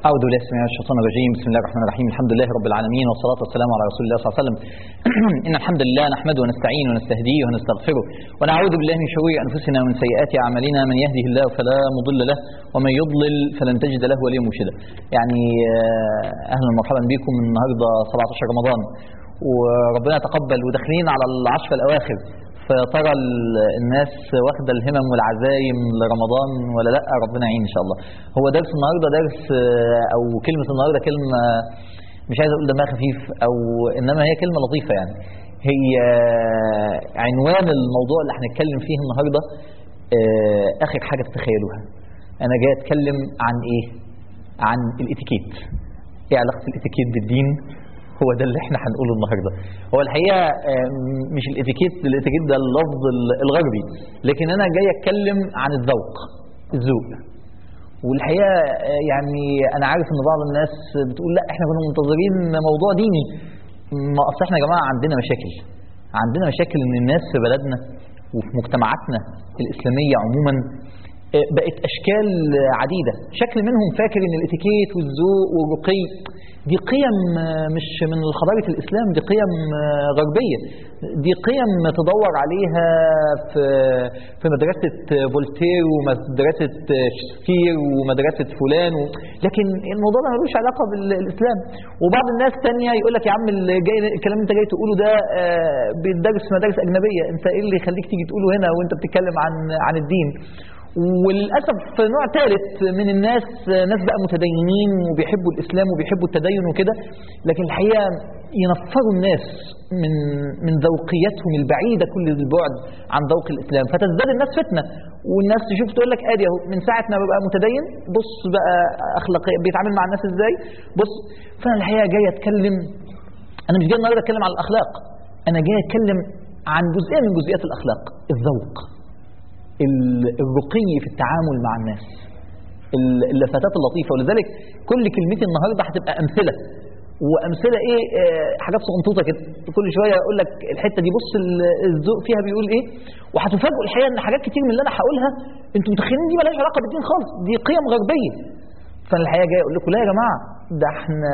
أعوذ بالله السميع الشيطان الرجيم بسم الله الرحمن الرحيم الحمد لله رب العالمين والصلاة والسلام على رسول الله صلى الله عليه وسلم إن الحمد لله نحمده ونستعينه ونستهديه ونستغفره ونعوذ بالله من شرور أنفسنا ومن سيئات أعمالنا من يهده الله فلا مضل له ومن يضلل فلن تجد له وليا مرشدا يعني آه، أهلا ومرحبا بكم النهاردة 17 رمضان وربنا يتقبل وداخلين على العشر الأواخر فترى ال- الناس واخده الهمم والعزايم لرمضان ولا لا ربنا يعين ان شاء الله هو درس النهارده درس آه، او كلمه النهارده كلمه مش عايز اقول دمها خفيف او انما هي كلمه لطيفه يعني هي آه، عنوان الموضوع اللي هنتكلم فيه النهارده آه، اخر حاجه تتخيلوها انا جاي اتكلم عن ايه عن الاتيكيت ايه علاقه الاتيكيت بالدين هو ده اللي احنا هنقوله النهارده هو الحقيقه آه، م- مش الاتيكيت الاتيكيت ده اللفظ ال- الغربي لكن انا جاي اتكلم عن الذوق الذوق والحقيقه آه، يعني انا عارف ان بعض الناس بتقول لا احنا كنا منتظرين موضوع ديني ما اصل احنا يا جماعه عندنا مشاكل عندنا مشاكل ان الناس في بلدنا وفي مجتمعاتنا الاسلاميه عموما آه، بقت اشكال آه، عديده شكل منهم فاكر ان الاتيكيت والذوق والرقي دي قيم آه، مش من حضاره الاسلام دي قيم آه، غربيه دي قيم تدور عليها في في مدرسه آه، فولتير ومدرسه آه، شكسبير ومدرسه فلان و... لكن الموضوع ده ملوش علاقه بالاسلام وبعض الناس تانية يقول لك يا عم اللي جاي الكلام اللي انت جاي تقوله ده آه، بيتدرس في مدارس اجنبيه انت ايه اللي يخليك تيجي تقوله هنا وانت بتتكلم عن عن الدين وللاسف نوع ثالث من الناس ناس بقى متدينين وبيحبوا الاسلام وبيحبوا التدين وكده لكن الحقيقه ينفروا الناس من من ذوقيتهم البعيده كل البعد عن ذوق الاسلام فتزداد الناس فتنه والناس تشوف تقول لك ادي اهو من ساعه ما ببقى متدين بص بقى اخلاقيا بيتعامل مع الناس ازاي بص فانا الحقيقه جاي اتكلم انا مش جاي النهارده اتكلم عن الاخلاق انا جاي اتكلم عن جزئيه من جزئيات الاخلاق الذوق ال- الرقي في التعامل مع الناس ال- اللفتات اللطيفه ولذلك كل كلمتي النهارده هتبقى امثله وامثله ايه آه، حاجات صغنطوطه كده كل شويه اقول لك الحته دي بص ال- الذوق فيها بيقول ايه وهتفاجئوا الحقيقه ان حاجات كتير من اللي انا هقولها انتوا متخيلين دي مالهاش علاقه بالدين خالص دي قيم غربيه فانا الحقيقه جاي اقول لكم لا يا جماعه ده احنا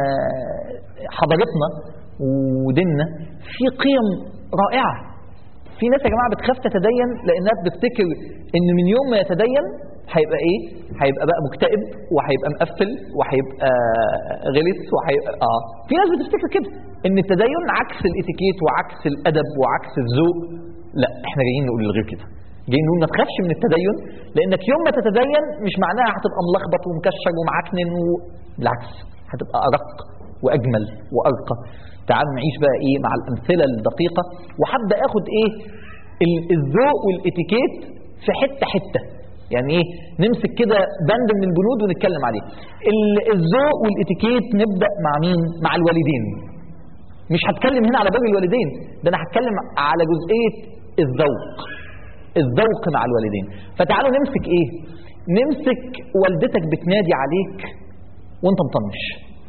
حضارتنا وديننا في قيم رائعه في ناس يا جماعه بتخاف تتدين لانها بتفتكر ان من يوم ما يتدين هيبقى ايه؟ هيبقى بقى مكتئب وهيبقى مقفل وهيبقى غلس وهيبقى اه في ناس بتفتكر كده ان التدين عكس الاتيكيت وعكس الادب وعكس الذوق لا احنا جايين نقول غير كده جايين نقول ما تخافش من التدين لانك يوم ما تتدين مش معناها هتبقى ملخبط ومكشر ومعكنن و... بالعكس هتبقى ارق واجمل وارقى تعالوا نعيش بقى ايه مع الامثله الدقيقه وهبدا اخد ايه ال- الذوق والاتيكيت في حته حته يعني ايه نمسك كده بند من البنود ونتكلم عليه ال- الذوق والاتيكيت نبدا مع مين مع الوالدين مش هتكلم هنا على باب الوالدين ده انا هتكلم على جزئيه الذوق الذوق مع الوالدين فتعالوا نمسك ايه نمسك والدتك بتنادي عليك وانت مطنش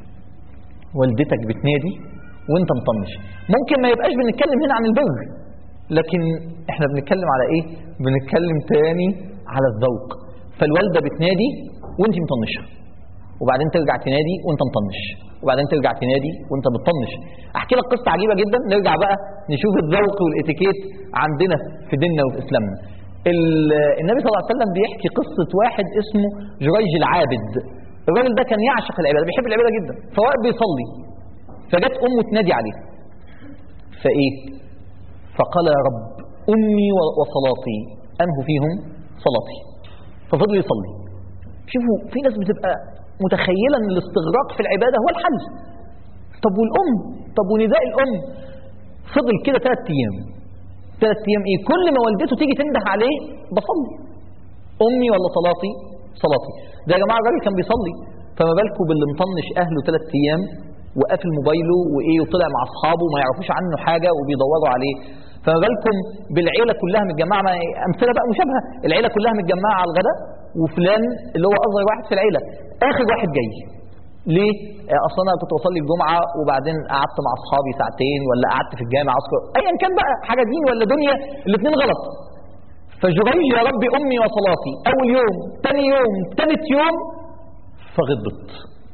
والدتك بتنادي وانت مطنش ممكن ما يبقاش بنتكلم هنا عن البر لكن احنا بنتكلم على ايه بنتكلم تاني على الذوق فالوالده بتنادي وانت مطنشه وبعدين ترجع تنادي وانت مطنش وبعدين ترجع تنادي وانت بتطنش احكي لك قصه عجيبه جدا نرجع بقى نشوف الذوق والاتيكيت عندنا في ديننا وفي اسلامنا ال- النبي صلى الله عليه وسلم بيحكي قصه واحد اسمه جريج العابد الراجل ده كان يعشق العباده بيحب العباده جدا فواقف بيصلي فجت امه تنادي عليه فايه فقال يا رب امي و- وصلاتي انه فيهم صلاتي ففضل يصلي شوفوا في ناس بتبقى متخيله ان الاستغراق في العباده هو الحل طب والام طب ونداء الام فضل كده ثلاث ايام ثلاث ايام ايه كل ما والدته تيجي تنده عليه بصلي امي ولا صلاتي صلاتي ده يا جماعه الراجل كان بيصلي فما بالكم باللي مطنش اهله ثلاث ايام وقافل موبايله وايه وطلع مع اصحابه وما يعرفوش عنه حاجه وبيدوروا عليه فما بالكم بالعيله كلها متجمعه ما امثله بقى مشابهه العيله كلها متجمعه على الغداء وفلان اللي هو اصغر واحد في العيله اخر واحد جاي ليه؟ آه، اصل انا كنت بصلي الجمعه وبعدين قعدت مع اصحابي ساعتين ولا قعدت في الجامع اذكر ايا كان بقى حاجه دين ولا دنيا الاثنين غلط فجريج يا ربي امي وصلاتي اول يوم ثاني يوم ثالث يوم فغضبت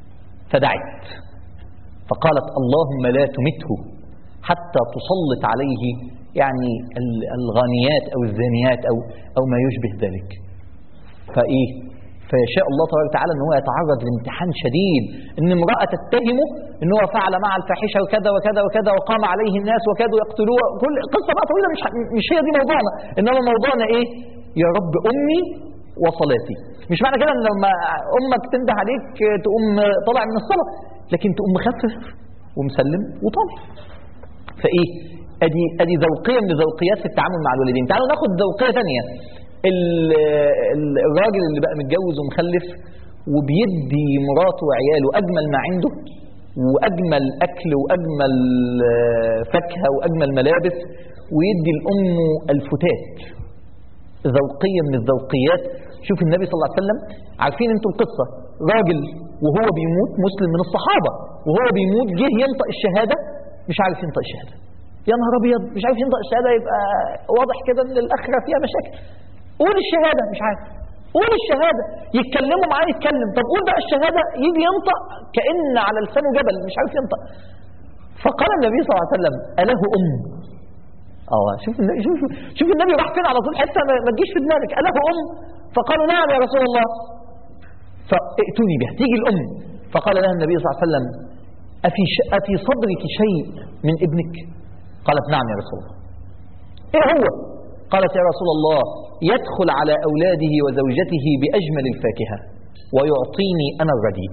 فدعت فقالت اللهم لا تمته حتى تسلط عليه يعني ال- الغانيات أو الزانيات أو, أو ما يشبه ذلك فإيه فيشاء الله تبارك وتعالى ان هو يتعرض لامتحان شديد ان امراه تتهمه ان هو فعل مع الفاحشه وكذا وكذا وكذا وقام عليه الناس وكادوا يقتلوه كل قصه بقى طويله مش مش هي دي موضوعنا انما موضوعنا ايه يا رب امي وصلاتي مش معنى كده ان لما امك تنده عليك تقوم طالع من الصلاه لكن تقوم مخفف ومسلم وطالع فايه ادي ادي ذوقيه من ذوقيات في التعامل مع الوالدين تعالوا ناخد ذوقيه ثانيه ال- ال- الراجل اللي بقى متجوز ومخلف وبيدي مراته وعياله اجمل ما عنده واجمل اكل واجمل آه، فاكهه واجمل ملابس ويدي لامه الفتات ذوقيه من الذوقيات شوف النبي صلى الله عليه وسلم عارفين انتم القصه راجل وهو بيموت مسلم من الصحابه وهو بيموت جه ينطق الشهاده مش عارف ينطق الشهاده يا نهار ابيض مش عارف ينطق الشهاده يبقى واضح كده ان الاخره فيها مشاكل قول الشهاده مش عارف قول الشهاده يتكلموا معاه يتكلم طب قول بقى الشهاده يجي ينطق كان على لسانه جبل مش عارف ينطق فقال النبي صلى الله عليه وسلم اله ام اه شوف النبي شوف شوف النبي راح فين على طول حته ما ما تجيش في دماغك اله ام فقالوا نعم يا رسول الله فائتوني بها تيجي الام فقال لها النبي صلى الله عليه وسلم أفي, ش... أفي صدرك شيء من ابنك قالت نعم يا رسول الله ايه هو قالت يا رسول الله يدخل على أولاده وزوجته بأجمل الفاكهة ويعطيني أنا الرديء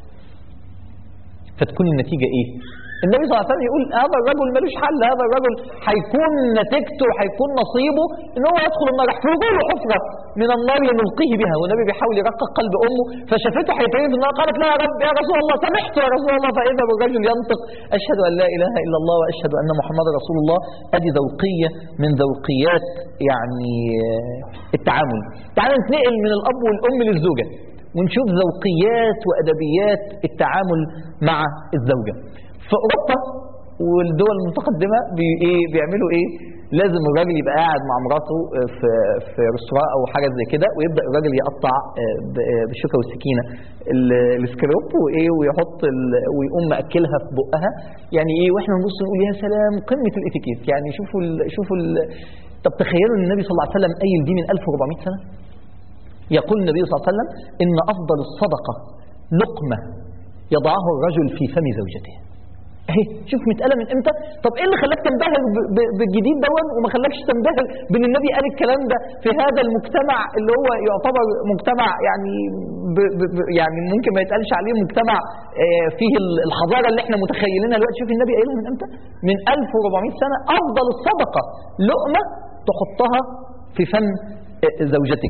فتكون النتيجة ايه النبي صلى الله عليه وسلم يقول هذا الرجل ملوش حل هذا الرجل هيكون نتيجته هيكون نصيبه ان هو يدخل النار احفظوا له حفره من النار يلقيه بها والنبي بيحاول يرقق قلب امه فشافته هيترمي في النار قالت لا يا رب يا رسول الله سمحت يا رسول الله فاذا بالرجل ينطق اشهد ان لا اله الا الله واشهد ان محمدا رسول الله ادي ذوقيه من ذوقيات يعني التعامل تعال نتنقل من الاب والام للزوجه ونشوف ذوقيات وادبيات التعامل مع الزوجه في اوروبا والدول المتقدمه بي ايه بيعملوا ايه لازم الراجل يبقى قاعد مع مراته في في ريستوران او حاجه زي كده ويبدا الراجل يقطع بالشوكه والسكينه السكروب وايه ويحط ويقوم ماكلها في بقها يعني ايه واحنا نبص نقول يا سلام قمه الاتيكيت يعني شوفوا ال شوفوا ال طب تخيلوا ان النبي صلى الله عليه وسلم قايل دي من 1400 سنه يقول النبي صلى الله عليه وسلم ان افضل الصدقه لقمه يضعها الرجل في فم زوجته اهي شوف متقاله من امتى طب ايه اللي خلاك تنبهر بالجديد دون وما خلاكش تنبهر بان النبي قال الكلام ده في هذا المجتمع اللي هو يعتبر مجتمع يعني ب ب يعني ممكن ما يتقالش عليه مجتمع فيه الحضاره اللي احنا متخيلينها دلوقتي شوف النبي قايلها من امتى من 1400 سنه افضل الصدقه لقمه تحطها في فم زوجتك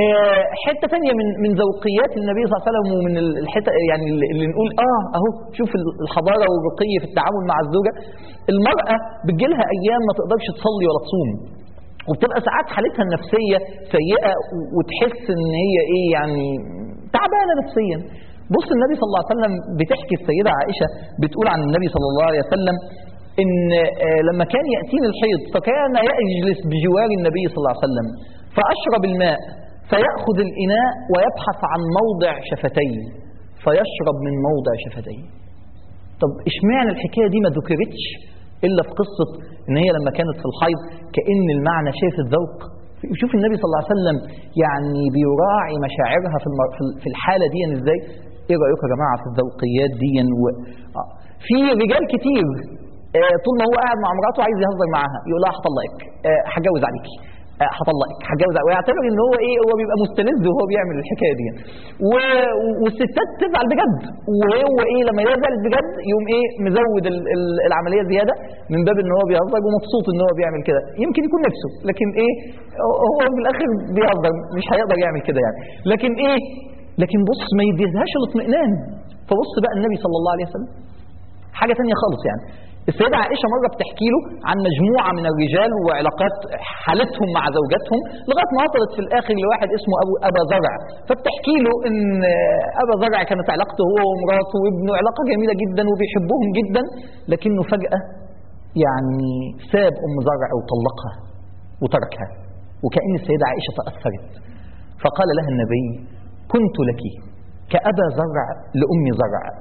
حته ثانيه من من ذوقيات النبي صلى الله عليه وسلم ومن الحته يعني اللي نقول اه اهو شوف الحضاره والرقي في التعامل مع الزوجه المراه بتجي لها ايام ما تقدرش تصلي ولا تصوم وبتبقى ساعات حالتها النفسيه سيئه وتحس ان هي ايه يعني تعبانه نفسيا بص النبي صلى الله عليه وسلم بتحكي السيده عائشه بتقول عن النبي صلى الله عليه وسلم ان لما كان ياتيني الحيض فكان يجلس بجوار النبي صلى الله عليه وسلم فاشرب الماء فيأخذ الإناء ويبحث عن موضع شفتيه فيشرب من موضع شفتيه طب اشمعنى الحكاية دي ما ذكرتش إلا في قصة إن هي لما كانت في الحيض كأن المعنى شايف الذوق شوف النبي صلى الله عليه وسلم يعني بيراعي مشاعرها في المر... في الحالة دي ازاي ايه رأيكم يا جماعة في الذوقيات دي و... في رجال كتير طول ما هو قاعد مع مراته عايز يهزر معاها يقول لها هطلقك هتجوز عليكي هطلقك هتجوز ويعتبر ان هو ايه هو بيبقى مستلذ وهو بيعمل الحكايه دي و... والستات تزعل بجد وهو ايه لما يزعل بجد يقوم ايه مزود ال... ال... العمليه زياده من باب ان هو بيهزر ومبسوط ان هو بيعمل كده يمكن يكون نفسه لكن ايه هو في الاخر بيهزر مش هيقدر يعمل كده يعني لكن ايه لكن بص ما يديهاش الاطمئنان فبص بقى النبي صلى الله عليه وسلم حاجه ثانيه خالص يعني السيدة عائشة مرة بتحكي له عن مجموعة من الرجال وعلاقات حالتهم مع زوجاتهم لغاية ما وصلت في الآخر لواحد اسمه أبو أبا زرع فبتحكي له إن أبا زرع كانت علاقته هو ومراته وابنه علاقة جميلة جدا وبيحبهم جدا لكنه فجأة يعني ساب أم زرع وطلقها وتركها وكأن السيدة عائشة تأثرت فقال لها النبي كنت لك كأبا زرع لأم زرع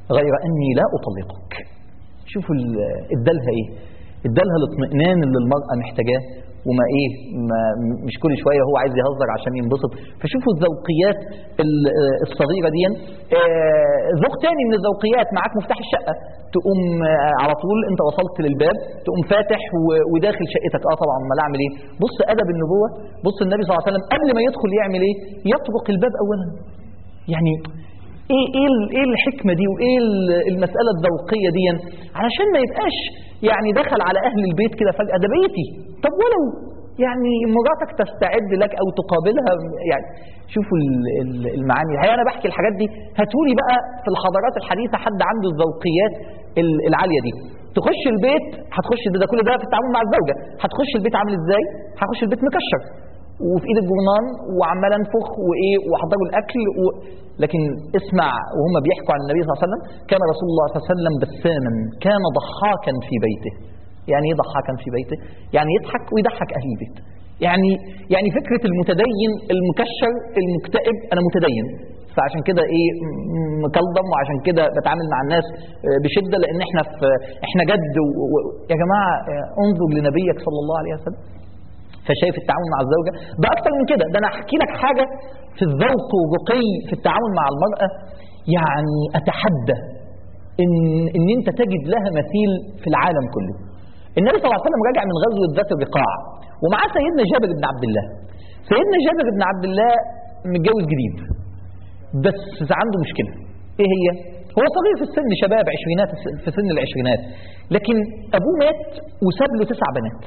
غير أني لا أطلقك شوفوا ال- ادالها ايه ادالها الاطمئنان اللي المرأة محتاجاه وما ايه ما مش كل شويه هو عايز يهزر عشان ينبسط فشوفوا الذوقيات ال- آه الصغيره دي آه، ذوق تاني من الذوقيات معاك مفتاح الشقه تقوم آه، على طول انت وصلت للباب تقوم فاتح و- وداخل شقتك اه طبعا امال اعمل ايه بص ادب النبوه بص النبي صلى الله عليه وسلم قبل ما يدخل يعمل ايه يطرق الباب اولا يعني ايه ايه ال- ايه الحكمه دي وايه ال- المساله الذوقيه دي علشان ما يبقاش يعني دخل على اهل البيت كده فجاه ده بيتي طب ولو يعني مراتك تستعد لك او تقابلها يعني شوفوا ال- ال- المعاني الحقيقه انا بحكي الحاجات دي هاتولي بقى في الحضارات الحديثه حد عنده الذوقيات ال- العاليه دي تخش البيت هتخش ده, ده كل ده في التعامل مع الزوجه هتخش البيت عامل ازاي هخش البيت مكشر وفي ايد الجرنان وعمال انفخ وايه واحضروا الاكل و... لكن اسمع وهم بيحكوا عن النبي صلى الله عليه وسلم كان رسول الله صلى الله عليه وسلم بساما كان ضحاكا في بيته يعني ايه ضحاكا في بيته يعني يضحك ويضحك اهل البيت يعني يعني فكره المتدين المكشر المكتئب انا متدين فعشان كده ايه م- مكلضم وعشان كده بتعامل مع الناس آه، بشده لان احنا في احنا جد و... و... يا جماعه آه، انظر لنبيك صلى الله عليه وسلم فشايف التعامل مع الزوجة ده أكتر من كده ده أنا أحكي لك حاجة في الذوق والرقي في التعامل مع المرأة يعني أتحدى إن, إن أنت تجد لها مثيل في العالم كله النبي صلى الله عليه وسلم راجع من غزوة ذات الرقاع ومعاه سيدنا جابر بن عبد الله سيدنا جابر بن عبد الله متجوز جديد بس عنده مشكلة إيه هي؟ هو صغير في السن شباب عشرينات في سن العشرينات لكن أبوه مات وساب له تسع بنات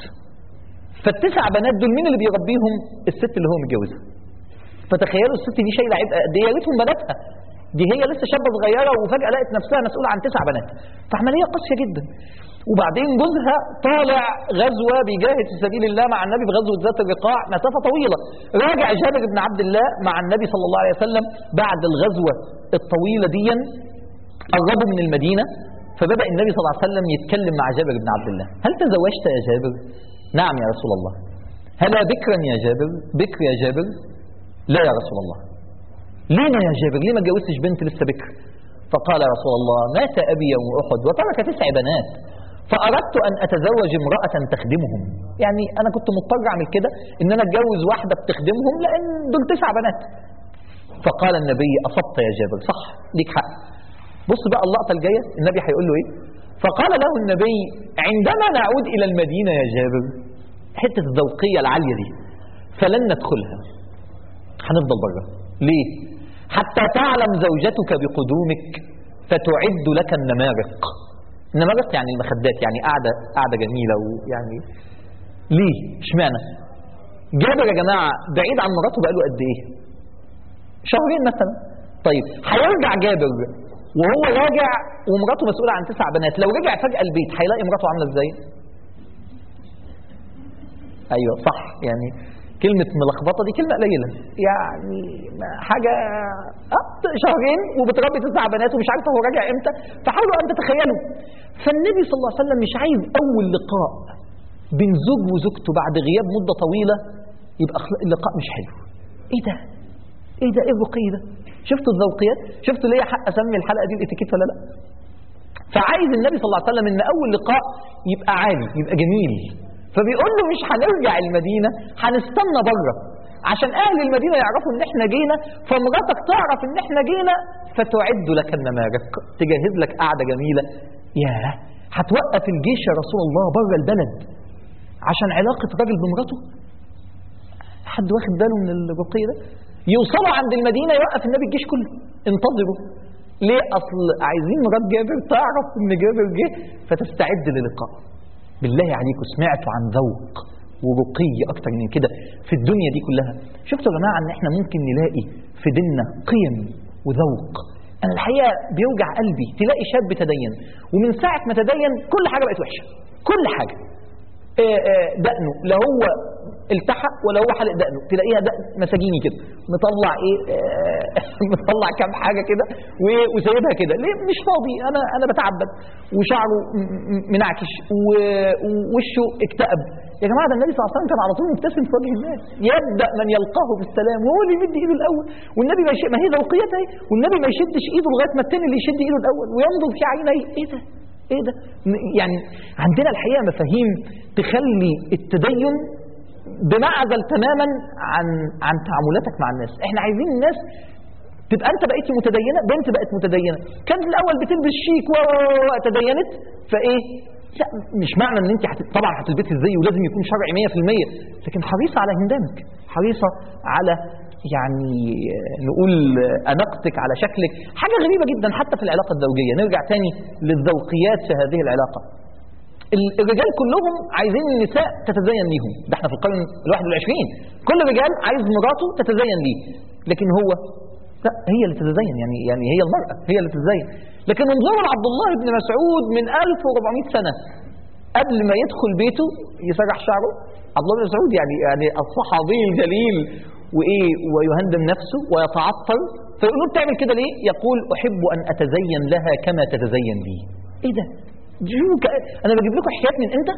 فالتسع بنات دول مين اللي بيربيهم الست اللي هو متجوزها فتخيلوا الست دي شايله عبء قد ايه يا ريتهم بناتها دي هي لسه شابه صغيره وفجاه لقت نفسها مسؤوله عن تسع بنات فعمليه قاسيه جدا وبعدين جوزها طالع غزوه بيجاهد في سبيل الله مع النبي في غزوه ذات الرقاع مسافه طويله راجع جابر بن عبد الله مع النبي صلى الله عليه وسلم بعد الغزوه الطويله دي قربوا من المدينه فبدا النبي صلى الله عليه وسلم يتكلم مع جابر بن عبد الله هل تزوجت يا جابر نعم يا رسول الله هلا بكرا يا جابر بكر يا جابر لا يا رسول الله ليه يا جابر ليه ما اتجوزتش بنت لسه بكر فقال يا رسول الله مات ابي يوم احد وترك تسع بنات فاردت ان اتزوج امراه تخدمهم يعني انا كنت مضطر اعمل كده ان انا اتجوز واحده بتخدمهم لان دول تسع بنات فقال النبي اصبت يا جابر صح ليك حق بص بقى اللقطه الجايه النبي هيقول له ايه فقال له النبي عندما نعود الى المدينه يا جابر حته الذوقيه العاليه دي فلن ندخلها هنفضل بره ليه حتى تعلم زوجتك بقدومك فتعد لك النمارق النمارق يعني المخدات يعني قاعده قاعده جميله ويعني ليه اشمعنى جابر يا جماعه بعيد عن مراته بقاله قد ايه شهرين مثلا طيب هيرجع جابر وهو راجع ومراته مسؤوله عن تسع بنات لو رجع فجاه البيت هيلاقي مراته عامله ازاي ايوه صح يعني كلمة ملخبطة دي كلمة قليلة يعني ما- حاجة آه، شهرين وبتربي تسع بنات ومش عارفة هو راجع امتى فحاولوا أن تتخيلوا فالنبي صلى الله عليه وسلم مش عايز أول لقاء بين زوج وزوجته بعد غياب مدة طويلة يبقى خل- اللقاء مش حلو ايه ده ايه ده ايه الرقي ده شفتوا الذوقيات شفتوا ليه حق اسمي الحلقة دي الاتيكيت ولا لا فعايز النبي صلى الله عليه وسلم ان اول لقاء يبقى عالي يبقى جميل فبيقول له مش هنرجع المدينه هنستنى بره عشان اهل المدينه يعرفوا ان احنا جينا فمراتك تعرف ان احنا جينا فتعد لك النمارق تجهز لك قعده جميله ياه هتوقف الجيش يا رسول الله بره البلد عشان علاقه راجل بمراته حد واخد باله من الرقي ده يوصلوا عند المدينه يوقف النبي الجيش كله انتظروا ليه اصل عايزين مرات جابر تعرف ان جابر جه فتستعد للقاء بالله عليكم سمعتوا عن ذوق ورقي اكتر من كده في الدنيا دي كلها شفتوا يا جماعه ان احنا ممكن نلاقي في ديننا قيم وذوق انا الحقيقه بيوجع قلبي تلاقي شاب تدين ومن ساعه ما تدين كل حاجه بقت وحشه كل حاجه آه، آه، دقنه لا هو التحق ولا هو حلق دقنه تلاقيها دقن مساجيني كده مطلع ايه آه مطلع كام حاجه كده و- وسايبها كده ليه مش فاضي انا انا بتعبد وشعره م- م- منعكش و- ووشه اكتئب يا جماعه ده النبي صلى الله عليه وسلم كان على طول مبتسم في وجه الناس يبدا من يلقاه بالسلام وهو اللي يمد ايده الاول والنبي ما يش... ما هي ذوقيتها اهي والنبي ما يشدش ايده لغايه ما التاني اللي يشد ايده الاول وينظر في عينيه ايه ده ايه ده م- يعني عندنا الحقيقه مفاهيم تخلي التدين بمعزل تماما عن عن تعاملاتك مع الناس احنا عايزين الناس تبقى انت بقيت متدينه بنت بقت متدينه كانت الاول بتلبس شيك و و- و- تدينت فايه لا مش معنى ان انت هت... طبعا هتلبسي ازاي ولازم يكون شرعي 100% لكن حريصه على هندامك حريصه على يعني آه، نقول آه، اناقتك على شكلك حاجه غريبه جدا حتى في العلاقه الزوجيه نرجع تاني للذوقيات في هذه العلاقه ال- الرجال كلهم عايزين النساء تتزين ليهم ده احنا في القرن الواحد والعشرين كل رجال عايز مراته تتزين ليه لكن هو لا هي اللي تتزين يعني يعني هي المرأة هي اللي تتزين لكن انظروا لعبد الله بن مسعود من 1400 سنة قبل ما يدخل بيته يسرح شعره عبد الله بن مسعود يعني يعني الصحابي الجليل وايه ويهندم نفسه ويتعطر فيقولوا بتعمل كده ليه؟ يقول احب ان اتزين لها كما تتزين لي. ايه ده؟ شوفوا ك- انا بجيب لكم حكايات من امتى؟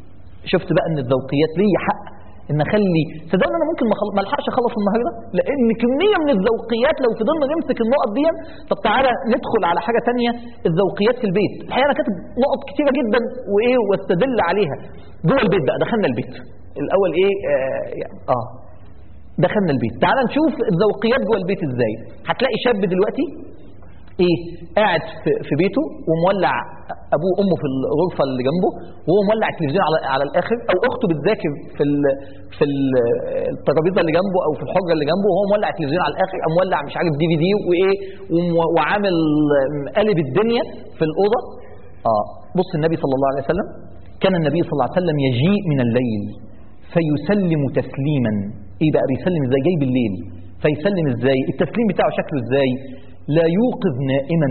شفت بقى ان الذوقيات ليا حق ان اخلي صدقني انا ممكن ما خل- ما الحقش اخلص النهارده لان كميه من الذوقيات لو فضلنا نمسك النقط دي طب تعالى ندخل على حاجه تانية الذوقيات في البيت الحقيقه انا كاتب نقط كتيره جدا وايه واستدل عليها جوه البيت بقى دخلنا البيت الاول ايه اه, يعني آه دخلنا البيت تعال نشوف الذوقيات جوه البيت ازاي هتلاقي شاب دلوقتي ايه قاعد في, في بيته ومولع ابوه وامه في الغرفه اللي جنبه وهو مولع التلفزيون على على الاخر او اخته بتذاكر في ال في ال- الترابيزه اللي جنبه او في الحجره اللي جنبه وهو مولع التلفزيون على الاخر او مولع مش عارف دي في دي وايه وم- وعامل قلب الدنيا في الاوضه اه بص النبي صلى الله عليه وسلم كان النبي صلى الله عليه وسلم يجيء من الليل فيسلم تسليما ايه بقى بيسلم ازاي جاي بالليل فيسلم ازاي التسليم بتاعه شكله ازاي لا يوقظ نائما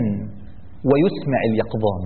ويسمع اليقظان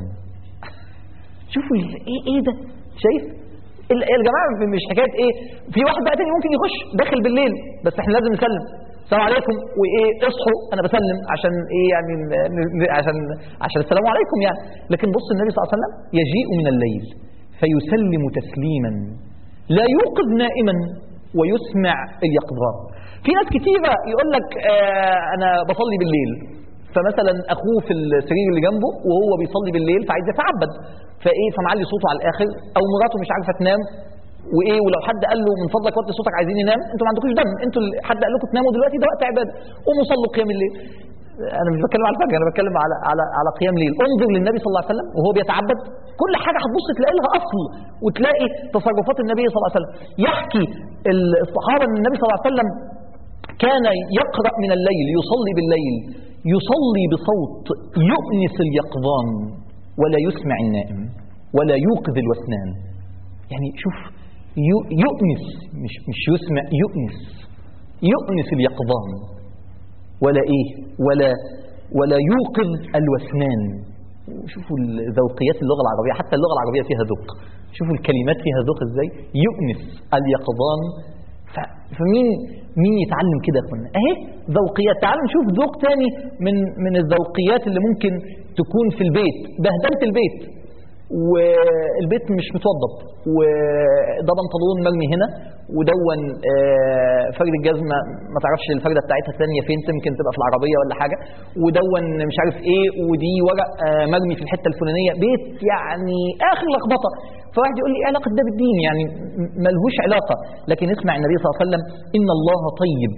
شوفوا ال- ايه ايه ده شايف ال- يا جماعه مش حكايه ايه في واحد بقى تاني ممكن يخش داخل بالليل بس احنا لازم نسلم السلام عليكم وايه اصحوا انا بسلم عشان ايه يعني ن- ن- عشان عشان السلام عليكم يعني لكن بص النبي صلى الله عليه وسلم يجيء من الليل فيسلم تسليما لا يوقظ نائما ويسمع اليقظان في ناس كتيرة يقول لك آه انا بصلي بالليل فمثلا اخوه في السرير اللي جنبه وهو بيصلي بالليل فعايز يتعبد فايه فمعلي صوته على الاخر او مراته مش عارفه تنام وايه ولو حد قال له من فضلك وطي صوتك عايزين ينام انتوا ما عندكوش دم انتوا اللي- حد قال لكم تناموا دلوقتي ده وقت عباده قوموا صلوا قيام الليل انا مش بتكلم على الفجر انا بتكلم على على على قيام ليل انظر للنبي صلى الله عليه وسلم وهو بيتعبد كل حاجه هتبص تلاقي لها اصل وتلاقي تصرفات النبي صلى الله عليه وسلم يحكي الصحابه ان النبي صلى الله عليه وسلم كان يقرأ من الليل يصلي بالليل يصلي بصوت يؤنس اليقظان ولا يسمع النائم ولا يوقظ الوسنان يعني شوف يو- يؤنس مش مش يسمع يؤنس يؤنس اليقظان ولا ايه ولا ولا يوقظ الوسنان شوفوا ذوقيات اللغه العربيه حتى اللغه العربيه فيها ذوق شوفوا الكلمات فيها ذوق ازاي يؤنس اليقظان ف- فمين مين يتعلم كده يا اخوانا اهي ذوقيات تعالوا نشوف ذوق تاني من من الذوقيات اللي ممكن تكون في البيت بهدله البيت والبيت مش متوضب وده بنطلون مرمي هنا ودون آه، فرد الجزمه ما تعرفش الفرده بتاعتها الثانيه فين يمكن تبقى في العربيه ولا حاجه ودون مش عارف ايه ودي ورق آه، مرمي في الحته الفلانيه بيت يعني اخر لخبطه فواحد يقول لي ايه علاقه ده بالدين يعني م- ملهوش علاقه لكن اسمع النبي صلى الله عليه وسلم ان الله طيب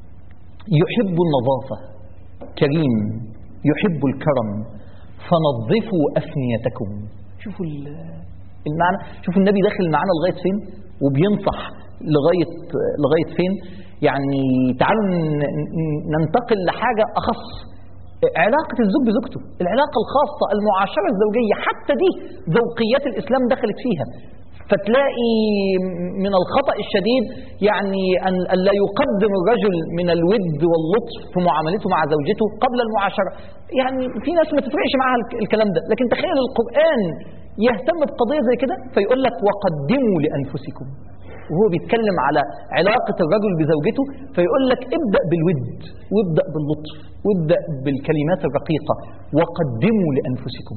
يحب النظافه كريم يحب الكرم فنظفوا افنيتكم شوفوا ال- المعنى شوفوا النبي داخل معانا لغايه فين وبينصح لغايه لغايه فين يعني تعالوا ن- ن- ننتقل لحاجه اخص علاقة الزوج بزوجته العلاقة الخاصة المعاشرة الزوجية حتى دي ذوقيات الإسلام دخلت فيها فتلاقي من الخطأ الشديد يعني أن أن لا يقدم الرجل من الود واللطف في معاملته مع زوجته قبل المعاشرة يعني في ناس ما تفرقش معاها الك- الكلام ده لكن تخيل القرآن يهتم بقضية زي كده فيقول لك وقدموا لأنفسكم وهو بيتكلم على علاقة الرجل بزوجته فيقول لك ابدأ بالود وابدأ باللطف وابدأ بالكلمات الرقيقة وقدموا لأنفسكم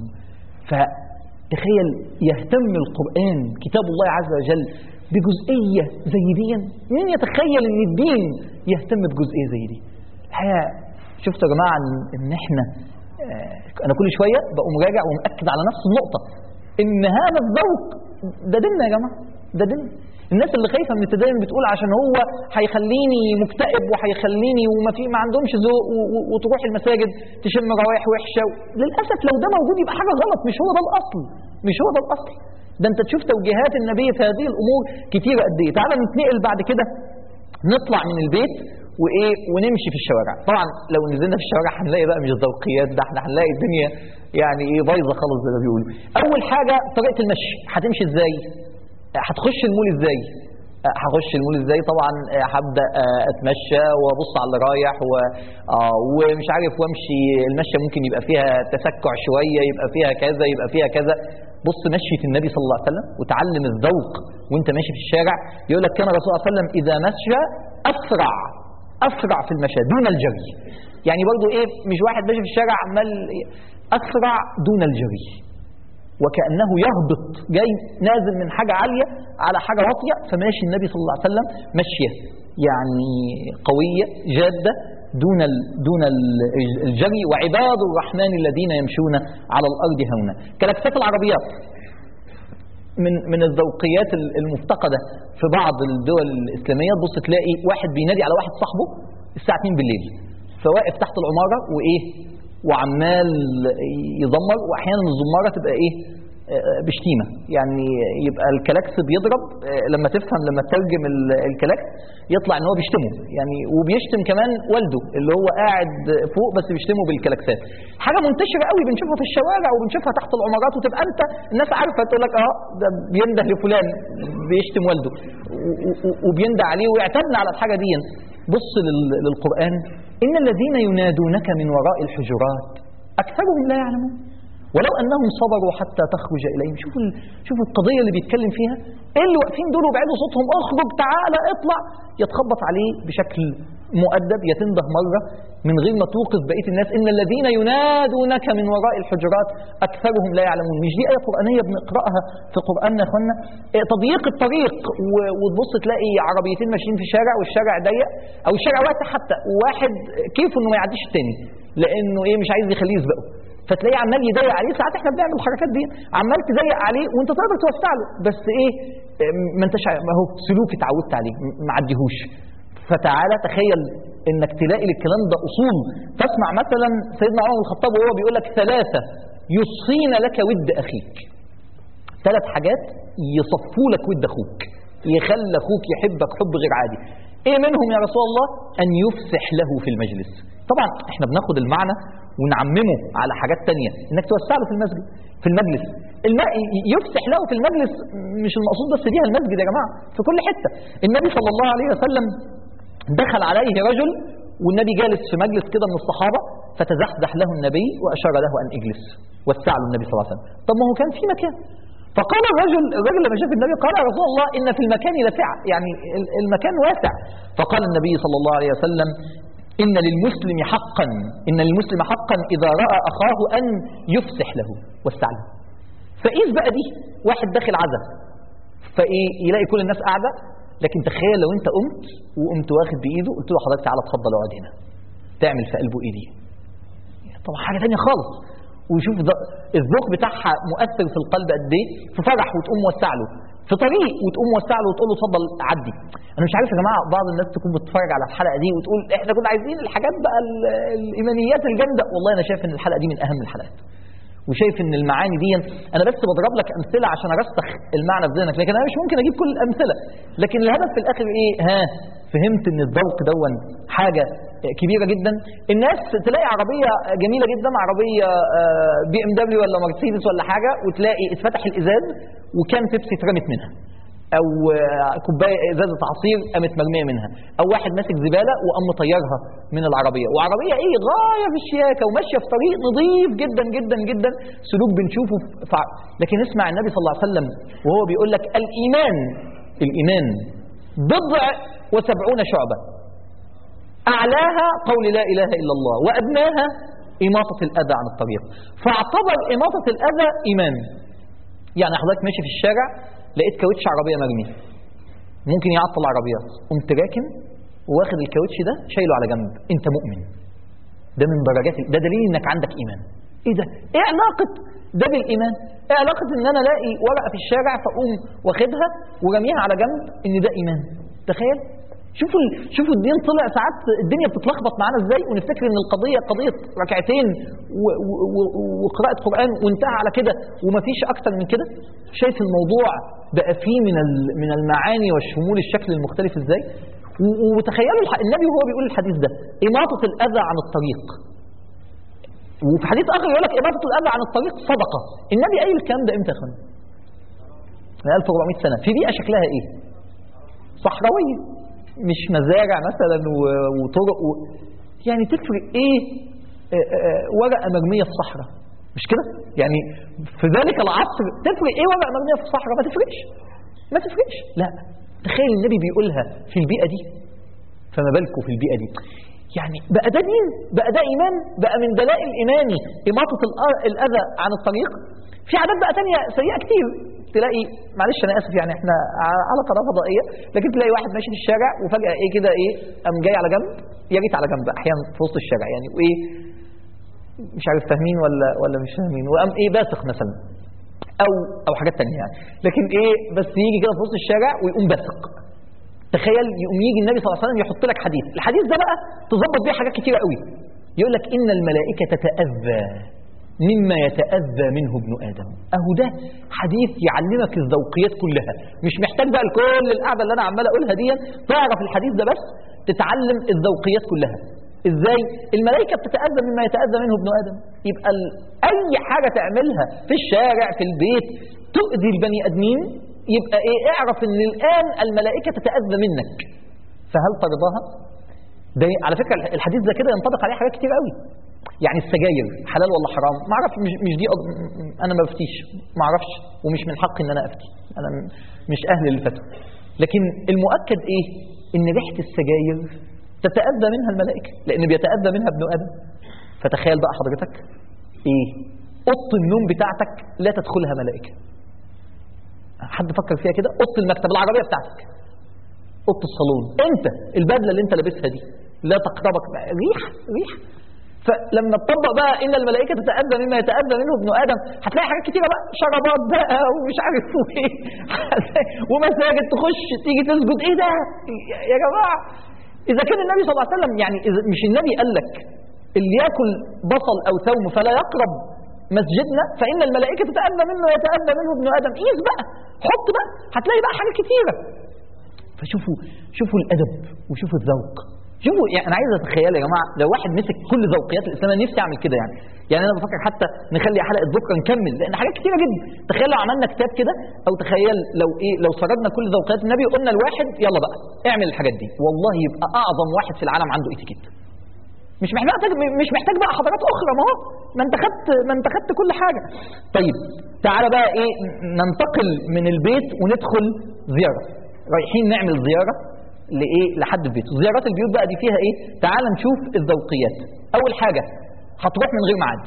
فتخيل يهتم القرآن كتاب الله عز وجل بجزئية زي دي مين يتخيل ان الدين يهتم بجزئية زي دي الحقيقة شفتوا يا جماعة ان- ان احنا آه، انا كل شوية بقوم راجع ومأكد على نفس النقطة ان هذا الذوق ده ديننا يا جماعة ده دين الناس اللي خايفة من التدين بتقول عشان هو هيخليني مكتئب وهيخليني وما في ما عندهمش ذوق و- و- وتروح المساجد تشم روايح وحشة للأسف لو ده موجود يبقى حاجة غلط مش هو ده الأصل مش هو ده الأصل ده انت تشوف توجيهات النبي في هذه الأمور كتيرة قد ايه تعال نتنقل بعد كده نطلع من البيت وايه ونمشي في الشوارع طبعا لو نزلنا في الشوارع هنلاقي بقى مش ذوقيات ده احنا هنلاقي الدنيا يعني ايه بايظه خالص زي ما بيقولوا اول حاجه طريقه المشي هتمشي ازاي هتخش المول ازاي آه، هخش المول ازاي طبعا آه، هبدا آه، اتمشى وابص على اللي رايح و... آه، ومش عارف وامشي المشيه ممكن يبقى فيها تسكع شويه يبقى فيها كذا يبقى فيها كذا بص مشيه النبي صلى الله عليه وسلم وتعلم الذوق وانت ماشي في الشارع يقول لك كان الرسول صلى الله عليه وسلم اذا مشى اسرع اسرع في المشي دون الجري يعني برضو ايه مش واحد ماشي في الشارع عمال اسرع دون الجري وكأنه يهبط جاي نازل من حاجة عالية على حاجة واطية فماشي النبي صلى الله عليه وسلم مشية يعني قوية جادة دون ال دون ال- الجري وعباد الرحمن الذين يمشون على الأرض هونا كلاكسات العربيات من من الذوقيات ال- المفتقدة في بعض الدول الإسلامية تبص تلاقي واحد بينادي على واحد صاحبه الساعة 2 بالليل فواقف تحت العمارة وإيه وعمال يزمر وأحيانا الزمارة تبقى إيه آه، بشتيمة يعني يبقى الكلاكس بيضرب آه، لما تفهم لما تترجم ال- الكلاكس يطلع ان هو بيشتمه يعني وبيشتم كمان والده اللي هو قاعد فوق بس بيشتمه بالكلاكسات حاجه منتشره قوي بنشوفها في الشوارع وبنشوفها تحت العمارات وتبقى انت الناس عارفه تقول لك اه ده بينده لفلان بيشتم والده و- و- وبينده عليه ويعتدنا على الحاجه دي بص لل- للقران ان الذين ينادونك من وراء الحجرات اكثرهم لا يعلمون ولو انهم صبروا حتى تخرج اليهم شوفوا ال- شوفوا القضيه اللي بيتكلم فيها ايه اللي واقفين دول وبعدوا صوتهم اخرج تعالى اطلع يتخبط عليه بشكل مؤدب يتنده مره من غير ما توقف بقيه الناس ان الذين ينادونك من وراء الحجرات اكثرهم لا يعلمون مش دي ايه قرانيه بنقراها في قراننا يا اخوانا إيه تضييق الطريق و- وتبص تلاقي عربيتين ماشيين في شارع والشارع ضيق او الشارع واسع حتى وواحد كيفه انه ما يعديش التاني لانه ايه مش عايز يخليه يسبقه فتلاقيه عمال يضيق عليه ساعات احنا بنعمل الحركات دي عمال تضيق عليه وانت تقدر توسع له بس ايه ما انتش ع- ما هو سلوك اتعودت عليه م- ما عديهوش فتعالى تخيل انك تلاقي للكلام ده اصول تسمع مثلا سيدنا عمر بن الخطاب وهو بيقول لك ثلاثه يصفين لك ود اخيك ثلاث حاجات يصفوا لك ود اخوك يخلي اخوك يحبك حب غير عادي ايه منهم يا رسول الله ان يفسح له في المجلس طبعا احنا بناخد المعنى ونعممه على حاجات تانية انك توسع له في المسجد في المجلس الم... يفسح له في المجلس مش المقصود بس بيها المسجد يا جماعه في كل حته النبي صلى الله عليه وسلم دخل عليه رجل والنبي جالس في مجلس كده من الصحابه فتزحزح له النبي واشار له ان اجلس وسع له النبي صلى الله عليه وسلم طب ما هو كان في مكان فقال الرجل الرجل لما شاف النبي قال يا رسول الله ان في المكان لسعه يعني ال- المكان واسع فقال النبي صلى الله عليه وسلم ان للمسلم حقا ان للمسلم حقا اذا راى اخاه ان يفسح له وسع له فقيس بقى دي واحد داخل عزا فايه يلاقي كل الناس قاعده لكن تخيل لو انت قمت وقمت واخد بايده قلت له حضرتك تعالى اتفضل اقعد هنا تعمل في قلبه ايه دي طبعا حاجه تانية خالص ويشوف ده الذوق بتاعها مؤثر في القلب قد ايه في فرح وتقوم موسع له في طريق وتقوم موسع له وتقول له اتفضل عدي انا مش عارف يا جماعه بعض الناس تكون بتتفرج على الحلقه دي وتقول احنا كنا عايزين الحاجات بقى ال- الايمانيات الجامده والله انا شايف ان الحلقه دي من اهم الحلقات وشايف ان المعاني دي انا بس بضرب لك امثله عشان ارسخ المعنى في ذهنك لكن انا مش ممكن اجيب كل الامثله لكن الهدف في الاخر ايه ها فهمت ان الذوق دون حاجه كبيره جدا الناس تلاقي عربيه جميله جدا عربيه بي ام دبليو ولا مرسيدس ولا حاجه وتلاقي اتفتح الازاز وكان بيبسي اترمت منها او آه، كوبايه ازازه عصير قامت مرميه منها او واحد ماسك زباله وقام مطيرها من العربيه وعربيه ايه غايه في الشياكه وماشيه في طريق نظيف جدا جدا جدا سلوك بنشوفه في ع- لكن اسمع النبي صلى الله عليه وسلم وهو بيقول لك الايمان الايمان بضع وسبعون شعبة أعلاها قول لا إله إلا الله وأدناها إماطة الأذى عن الطريق فاعتبر إماطة الأذى إيمان يعني حضرتك ماشي في الشارع لقيت كاوتش عربية مرمي ممكن يعطل العربيات قمت راكن واخد الكاوتش ده شايله على جنب انت مؤمن ده من درجات ده دليل انك عندك ايمان ايه ده ايه علاقه ده بالايمان ايه علاقه ان انا الاقي ورقه في الشارع فاقوم واخدها ورميها على جنب ان ده ايمان تخيل شوفوا ال... شوفوا الدين طلع ساعات الدنيا بتتلخبط معانا ازاي ونفتكر ان القضيه قضيه ركعتين و... و... وقراءه قران وانتهى على كده ومفيش اكتر من كده شايف الموضوع بقى فيه من ال... من المعاني والشمول الشكل المختلف ازاي و- وتخيلوا الح- النبي وهو بيقول الحديث ده إماطة الأذى عن الطريق وفي حديث آخر يقول لك إماطة الأذى عن الطريق صدقة النبي قايل الكلام ده إمتى يا أخوانا؟ من 1400 سنة في بيئة شكلها إيه؟ صحراوية مش مزارع مثلا و- وطرق و... يعني تفرق إيه آه، آه، ورقة مرمية في صحراء مش كده؟ يعني في ذلك العصر تفرق إيه ورقة مرمية في الصحراء؟ ما تفرقش ما تفرقش لا تخيل النبي بيقولها في البيئة دي فما بالكم في البيئة دي يعني بقى ده دين بقى ده إيمان بقى من دلائل إيماني إماطة الأ- الأذى عن الطريق في عادات بقى تانية سيئة كتير تلاقي معلش أنا آسف يعني إحنا ع- على قناة فضائية لكن تلاقي واحد ماشي في الشارع وفجأة إيه كده إيه قام جاي على جنب يا ريت على جنب أحيانا في وسط الشارع يعني وإيه مش عارف فاهمين ولا ولا مش فاهمين وقام إيه باسق مثلا او او حاجات تانية يعني لكن ايه بس يجي كده في وسط الشارع ويقوم بثق تخيل يقوم يجي النبي صلى الله عليه وسلم يحط لك حديث الحديث ده بقى تظبط بيه حاجات كتيره قوي يقول لك ان الملائكه تتاذى مما يتاذى منه ابن ادم اهو ده حديث يعلمك الذوقيات كلها مش محتاج بقى لكل القعده اللي انا عمال اقولها دي تعرف الحديث ده بس تتعلم الذوقيات كلها ازاي الملائكه بتتاذى مما يتاذى منه ابن ادم يبقى ال... اي حاجه تعملها في الشارع في البيت تؤذي البني ادمين يبقى ايه اعرف ان الان الملائكه تتاذى منك فهل ترضاها ده على فكره الحديث ده كده ينطبق عليه حاجات كتير قوي يعني السجاير حلال ولا حرام ما اعرفش مش, مش دي أض- انا ما بفتيش ما اعرفش ومش من حقي ان انا افتي انا م- مش اهل للفتوى لكن المؤكد ايه ان ريحه السجاير تتاذى منها الملائكه لان بيتاذى منها ابن ادم فتخيل بقى حضرتك ايه اوضه النوم بتاعتك لا تدخلها ملائكه حد فكر فيها كده اوضه المكتب العربيه بتاعتك اوضه الصالون انت البدله اللي انت لابسها دي لا تقربك بقى. ريح ريح فلما تطبق بقى ان الملائكه تتاذى مما يتاذى منه ابن ادم هتلاقي حاجات كتيره بقى شرابات بقى ومش عارف ايه ومساجد تخش تيجي تسجد ايه ده يا- يا جماعه اذا كان النبي صلى الله عليه وسلم يعني إذا مش النبي قال لك اللي ياكل بصل او ثوم فلا يقرب مسجدنا فان الملائكه تتاذى منه ويتاذى منه ابن ادم قيس بقى حط بقى هتلاقي بقى حاجات كتيره فشوفوا شوفوا الادب وشوفوا الذوق شوفوا يعني انا عايز اتخيل يا جماعه لو واحد مسك كل ذوقيات الاسلام انا نفسي اعمل كده يعني يعني انا بفكر حتى نخلي حلقه بكره نكمل لان حاجات كتيره جدا تخيل لو عملنا كتاب كده او تخيل لو ايه لو سردنا كل ذوقيات النبي وقلنا لواحد يلا بقى اعمل الحاجات دي والله يبقى اعظم واحد في العالم عنده اتيكيت مش محتاج مش محتاج بقى حضارات اخرى ما هو ما انت خدت ما انت خدت كل حاجه طيب تعالى بقى ايه ننتقل من البيت وندخل زياره رايحين نعمل زياره لايه لحد في بيته زيارات البيوت بقى دي فيها ايه تعال نشوف الذوقيات اول حاجه هتروح من غير ميعاد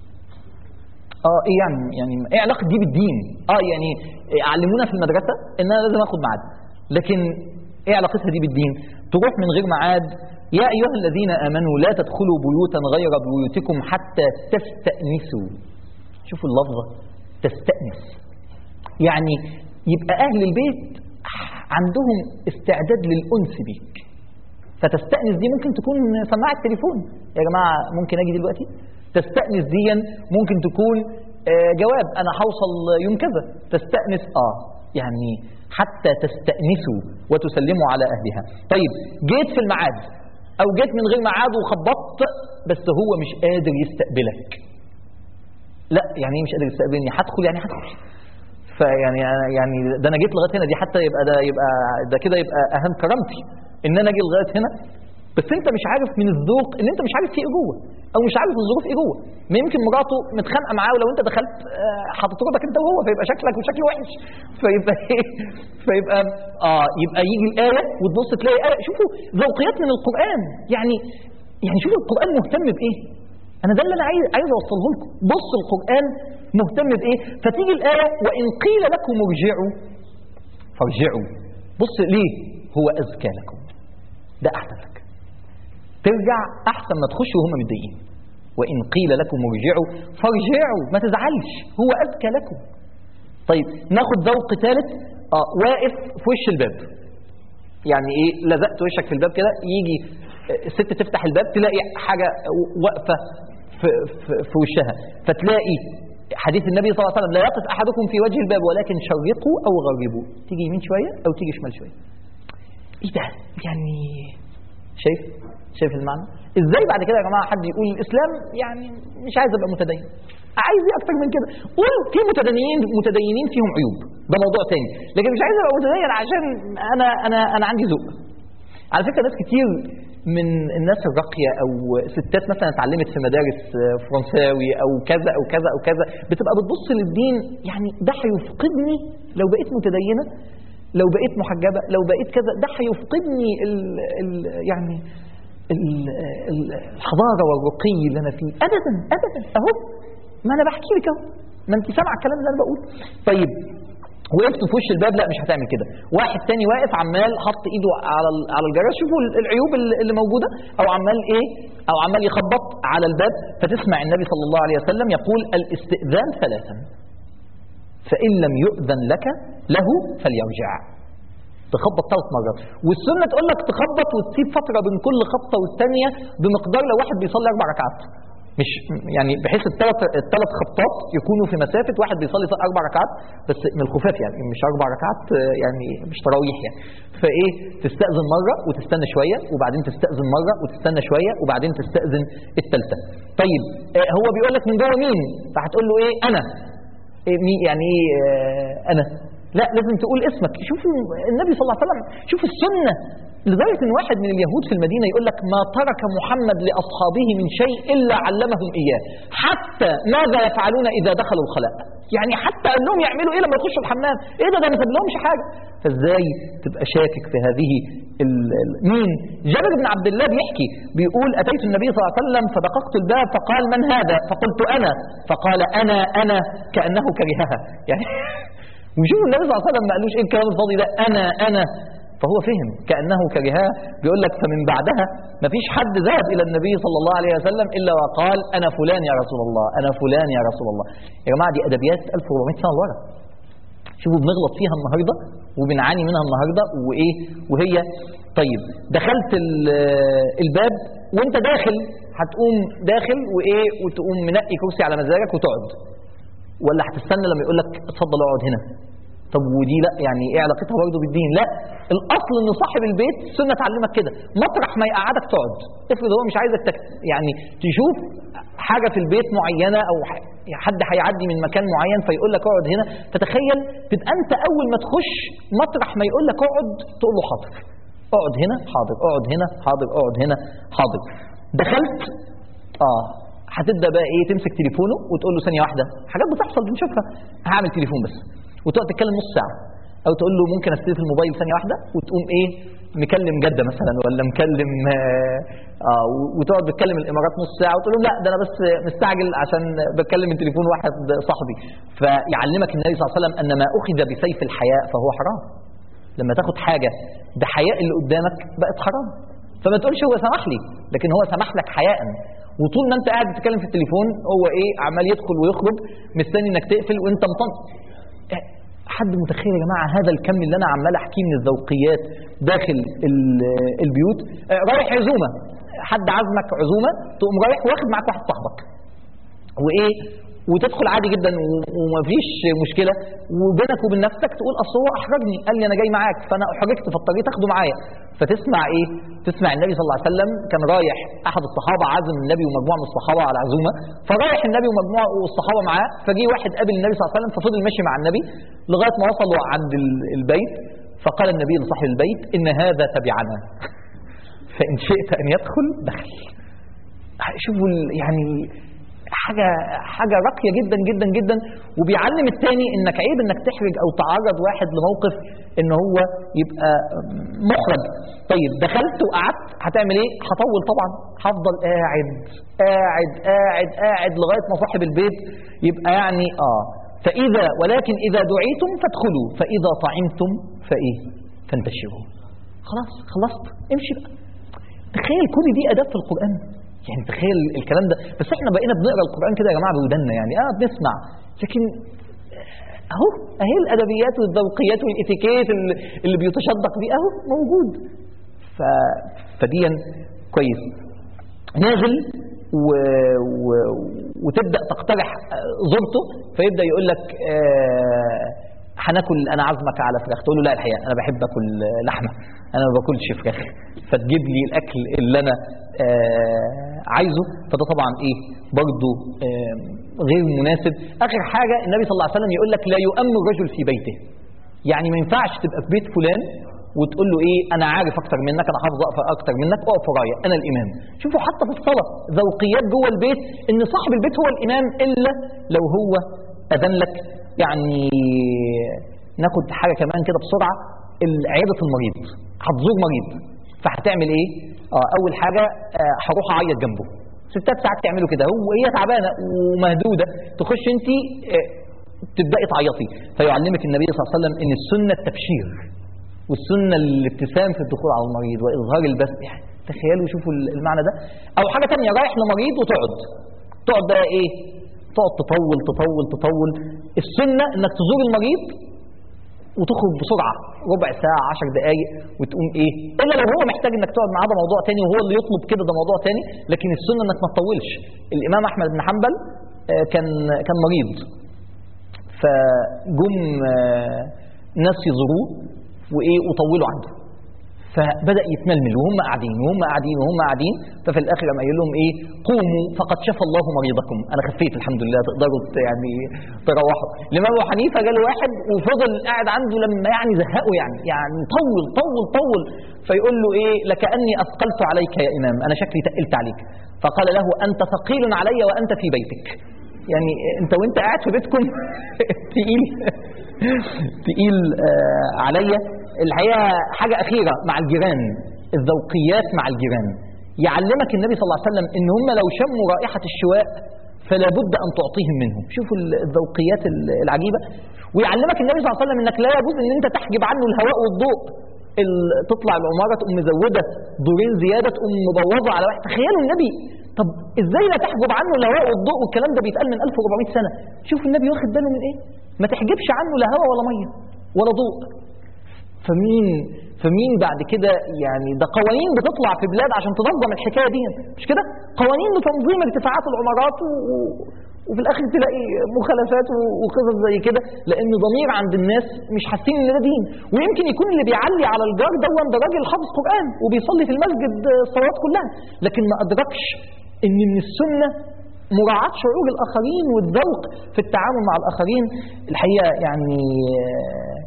اه ايه يعني يعني ايه علاقه دي بالدين اه يعني إيه علمونا في المدرسه ان انا لازم اخد ميعاد لكن ايه علاقتها دي بالدين تروح من غير ميعاد يا ايها الذين امنوا لا تدخلوا بيوتا غير بيوتكم حتى تستانسوا شوفوا اللفظه تستانس يعني يبقى اهل البيت عندهم استعداد للانس بيك فتستأنس دي ممكن تكون سماعة تليفون يا جماعة ممكن أجي دلوقتي تستأنس دي ممكن تكون آه، جواب أنا هوصل يوم كذا تستأنس آه يعني حتى تستأنسوا وتسلموا على أهلها طيب جيت في الميعاد أو جيت من غير ميعاد وخبطت بس هو مش قادر يستقبلك لا يعني ايه مش قادر يستقبلني هدخل يعني هدخل فيعني أنا- يعني ده انا جيت لغايه هنا دي حتى يبقى ده يبقى ده كده يبقى اهم كرامتي ان انا اجي لغايه هنا بس انت مش عارف من الذوق ان انت مش عارف في ايه جوه او مش عارف الظروف ايه جوه ما يمكن مراته متخانقه معاه ولو انت دخلت آه، هتطردك انت وهو فيبقى شكلك وشكله وحش فيبقى ايه فيبقى اه يبقى يجي الايه وتبص تلاقي ايه شوفوا ذوقيات من القران يعني يعني شوفوا القران مهتم بايه انا ده اللي انا عايز عايز اوصله لكم بص القران مهتم بايه فتيجي الايه وان قيل لكم ارجعوا فارجعوا بص ليه هو ازكى لكم ده احسن لك ترجع احسن ما تخش وهم متضايقين وان قيل لكم ارجعوا فارجعوا ما تزعلش هو ازكى لكم طيب ناخد ذوق ثالث اه واقف في وش الباب يعني ايه لزقت وشك في الباب كده يجي الست تفتح الباب تلاقي حاجه واقفه في, في, في وشها فتلاقي حديث النبي صلى الله عليه وسلم لا يقف احدكم في وجه الباب ولكن شرقوا او غربوا تيجي يمين شويه او تيجي شمال شويه ايه ده يعني شايف شايف المعنى ازاي بعد كده يا جماعه حد يقول الاسلام يعني مش عايز ابقى متدين عايز ايه اكتر من كده قول في متدينين متدينين فيهم عيوب ده موضوع تاني لكن مش عايز ابقى متدين عشان انا انا انا عندي ذوق على فكره ناس كتير من الناس الراقيه او ستات مثلا اتعلمت في مدارس فرنساوي او كذا او كذا او كذا بتبقى بتبص للدين يعني ده هيفقدني لو بقيت متدينه لو بقيت محجبه لو بقيت كذا ده هيفقدني ال ال يعني ال- ال- الحضاره والرقي اللي انا فيه ابدا ابدا اهو ما انا بحكي لك اهو ما انت سامعه الكلام اللي انا بقوله طيب وقفت في وش الباب لا مش هتعمل كده واحد تاني واقف عمال حط ايده على ال- على الجرس شوفوا ال- العيوب اللي اللي موجوده او عمال ايه او عمال يخبط على الباب فتسمع النبي صلى الله عليه وسلم يقول الاستئذان ثلاثا فان لم يؤذن لك له فليرجع تخبط ثلاث مرات والسنه تقول لك تخبط وتسيب فتره بين كل خبطه والثانيه بمقدار لو واحد بيصلي اربع ركعات مش يعني بحيث الثلاث الثلاث خبطات يكونوا في مسافه واحد بيصلي اربع ركعات بس من الخفاف يعني مش اربع ركعات آه، يعني مش تراويح يعني فايه تستاذن مره وتستنى شويه وبعدين تستاذن مره وتستنى شويه وبعدين تستاذن الثالثه طيب آه، هو بيقول لك من جوه مين فهتقول له ايه انا إيه مين يعني ايه آه، انا لا لازم تقول اسمك شوفوا النبي صلى الله عليه وسلم شوف السنه لدرجه ان واحد من اليهود في المدينه يقول لك ما ترك محمد لاصحابه من شيء الا علمهم اياه حتى ماذا يفعلون اذا دخلوا الخلاء يعني حتى قال لهم يعملوا ايه لما يخشوا الحمام ايه ده ده ما سابلهمش حاجه فازاي تبقى شاكك في هذه ال... ال... مين جابر بن عبد الله بيحكي بيقول اتيت النبي صلى الله عليه وسلم فدققت الباب فقال من هذا فقلت انا فقال انا انا كانه كرهها يعني وشوف النبي صلى الله عليه وسلم ما قالوش ايه الكلام الفاضي ده انا انا فهو فهم كانه كرهها بيقول لك فمن بعدها ما فيش حد ذهب الى النبي صلى الله عليه وسلم الا وقال انا فلان يا رسول الله انا فلان يا رسول الله يا جماعه دي ادبيات 1400 سنه لورا شوفوا بنغلط فيها النهارده وبنعاني منها النهارده وايه وهي طيب دخلت ال- الباب وانت داخل هتقوم داخل وايه وتقوم منقي كرسي على مزاجك وتقعد ولا هتستنى لما يقول لك اتفضل اقعد هنا طب ودي لا يعني ايه علاقتها برضه بالدين لا الاصل ان صاحب البيت السنه تعلمك كده مطرح ما يقعدك تقعد افرض هو مش عايزك تك... يعني تشوف حاجه في البيت معينه او ح- حد هيعدي من مكان معين فيقول لك اقعد هنا فتخيل تبقى انت اول ما تخش مطرح ما يقول لك اقعد تقول له حاضر اقعد هنا حاضر اقعد هنا حاضر اقعد هنا حاضر دخلت اه هتبدا بقى ايه تمسك تليفونه وتقول له ثانيه واحده حاجات بتحصل بنشوفها هعمل تليفون بس وتقعد تتكلم نص ساعه او تقول له ممكن استلف الموبايل ثانيه واحده وتقوم ايه مكلم جده مثلا ولا مكلم اه, آه وتقعد بتكلم الامارات نص ساعه وتقول لهم لا ده انا بس مستعجل عشان بتكلم من تليفون واحد صاحبي فيعلمك النبي صلى الله عليه وسلم ان ما اخذ بسيف الحياء فهو حرام لما تاخد حاجه بحياء اللي قدامك بقت حرام فما تقولش هو سمح لي لكن هو سمح لك حياء وطول ما انت قاعد بتتكلم في التليفون هو ايه عمال يدخل ويخرج مستني انك تقفل وانت مطن حد متخيل يا جماعه هذا الكم اللي انا عمال احكيه من الذوقيات داخل ال- البيوت آه، رايح عزومه حد عزمك عزومه تقوم رايح واخد معاك واحد صاحبك وايه وتدخل عادي جدا و- ومفيش مشكله وبينك وبين نفسك تقول اصل هو احرجني قال لي انا جاي معاك فانا احرجت فاضطريت اخده معايا فتسمع ايه تسمع النبي صلى الله عليه وسلم كان رايح احد الصحابه عازم النبي ومجموعه من الصحابه على عزومه فرايح النبي ومجموعه والصحابه معاه فجي واحد قابل النبي صلى الله عليه وسلم ففضل ماشي مع النبي لغايه ما وصلوا عند ال- البيت فقال النبي لصاحب البيت ان هذا تبعنا فإن شئت أن يدخل دخل شوفوا ال- يعني حاجة حاجة راقية جدا جدا جدا وبيعلم التاني انك عيب انك تحرج او تعرض واحد لموقف ان هو يبقى محرج طيب دخلت وقعدت هتعمل ايه؟ هطول طبعا هفضل قاعد قاعد قاعد قاعد لغاية ما صاحب البيت يبقى يعني اه فإذا ولكن إذا دعيتم فادخلوا فإذا طعمتم فإيه؟ فانتشروا خلاص خلصت امشي بقى تخيل كل دي اداب في القران يعني تخيل الكلام ده بس احنا بقينا بنقرا القران كده يا جماعه بودنا يعني اه بنسمع لكن اهو اهي الادبيات والذوقيات والاتيكيت اللي- اللي بيتشدق بيه اهو موجود ف... فديا كويس نازل و... و... وتبدا تقترح آه، زرته فيبدا يقول لك آه، هناكل انا عازمك على فراخ تقول له لا الحقيقه انا بحب اكل آه، لحمه انا ما باكلش فراخ فتجيب لي الاكل اللي انا آه، عايزه فده طبعا ايه برضه آه، غير مناسب اخر حاجه النبي صلى الله عليه وسلم يقول لك لا يؤمن الرجل في بيته يعني ما ينفعش تبقى في بيت فلان وتقول له ايه انا عارف اكتر منك انا حافظ اقف اكتر منك اقف ورايا انا الامام شوفوا حتى في الصلاه ذوقيات جوه البيت ان صاحب البيت هو الامام الا لو هو اذن لك يعني ناخد حاجه كمان كده بسرعه عياده المريض هتزور مريض فهتعمل ايه اه اول حاجه آه هروح اعيط جنبه ستات ساعات تعملوا كده هو هي تعبانه ومهدوده تخش انت آه تبداي تعيطي فيعلمك النبي صلى الله عليه وسلم ان السنه التبشير والسنه الابتسام في الدخول على المريض واظهار البسم يعني تخيلوا شوفوا المعنى ده او حاجه ثانيه رايح لمريض وتقعد تقعد بقى ايه تقعد تطول تطول تطول السنه انك تزور المريض وتخرج بسرعه ربع ساعه عشر دقائق وتقوم ايه الا لو هو محتاج انك تقعد معاه ده موضوع تاني وهو اللي يطلب كده ده موضوع تاني لكن السنه انك ما تطولش الامام احمد بن حنبل آه، كان كان مريض فجم آه، ناس يزوروه وايه وطولوا عنده فبدا يتململ وهم قاعدين وهم قاعدين وهم قاعدين ففي الاخر قام قايل لهم ايه قوموا فقد شفى الله مريضكم انا خفيت الحمد لله تقدروا ت- يعني تروحوا الامام ابو حنيفه جاله واحد وفضل قاعد عنده لما يعني زهقه يعني يعني طول طول طول فيقول له ايه لكاني اثقلت عليك يا امام انا شكلي تقلت عليك فقال له انت ثقيل علي وانت في بيتك يعني انت وانت قاعد في بيتكم تقيل تقيل آه عليا الحقيقه حاجه اخيره مع الجيران الذوقيات مع الجيران يعلمك النبي صلى الله عليه وسلم ان هم لو شموا رائحه الشواء فلا بد ان تعطيهم منه شوفوا الذوقيات العجيبه ويعلمك النبي صلى الله عليه وسلم انك لا يجوز ان انت تحجب عنه الهواء والضوء ال- تطلع العماره تقوم مزوده دورين زياده تقوم مبوظه على واحد تخيلوا النبي طب ازاي لا تحجب عنه الهواء والضوء والكلام ده بيتقال من 1400 سنه شوف النبي واخد باله من ايه ما تحجبش عنه لا هواء ولا ميه ولا ضوء فمين فمين بعد كده يعني ده قوانين بتطلع في بلاد عشان تنظم الحكايه دي مش كده قوانين لتنظيم ارتفاعات العمارات و... و- وفي الاخر تلاقي مخالفات و- وقصص زي كده لان ضمير عند الناس مش حاسين ان ده دين ويمكن يكون اللي بيعلي على الجار ده ده راجل حافظ قران وبيصلي في المسجد الصلوات كلها لكن ما ادركش ان من السنه مراعاة شعور الآخرين والذوق في التعامل مع الآخرين الحقيقة يعني آه،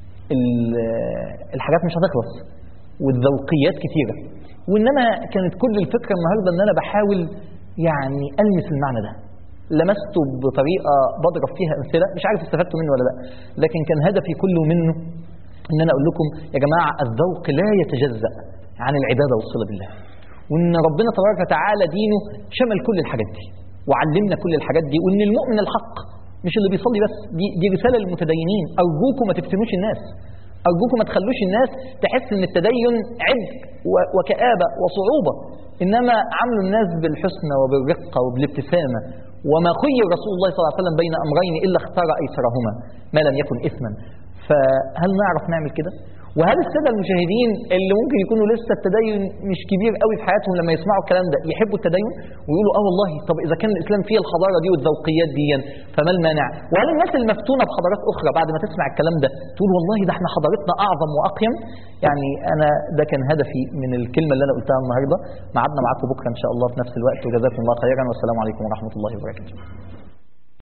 ال- الحاجات مش هتخلص والذوقيات كتيرة وإنما كانت كل الفكرة النهاردة إن أنا بحاول يعني ألمس المعنى ده لمسته بطريقة بضرب فيها أمثلة مش عارف استفدتوا منه ولا لا لكن كان هدفي كله منه إن أنا أقول لكم يا جماعة الذوق لا يتجزأ عن العبادة والصلة بالله وإن ربنا تبارك وتعالى دينه شمل كل الحاجات دي وعلمنا كل الحاجات دي وإن المؤمن الحق مش اللي بيصلي بس دي, دي رسالة للمتدينين أرجوكم ما تفتنوش الناس أرجوكم ما تخلوش الناس تحس إن التدين عبء و- وكآبة وصعوبة إنما عاملوا الناس بالحسنى وبالرقة وبالابتسامة وما خير رسول الله صلى الله عليه وسلم بين أمرين إلا اختار أيسرهما ما لم يكن إثما فهل نعرف نعمل كده؟ وهل السادة المشاهدين اللي ممكن يكونوا لسه التدين مش كبير قوي في حياتهم لما يسمعوا الكلام ده يحبوا التدين ويقولوا اه والله طب اذا كان الاسلام فيه الحضاره دي والذوقيات دي فما المانع؟ وهل الناس المفتونه بحضارات اخرى بعد ما تسمع الكلام ده تقول والله ده احنا حضارتنا اعظم واقيم؟ يعني انا ده كان هدفي من الكلمه اللي انا قلتها النهارده ميعادنا معاكم بكره ان شاء الله في نفس الوقت وجزاكم الله خيرا والسلام عليكم ورحمه الله وبركاته.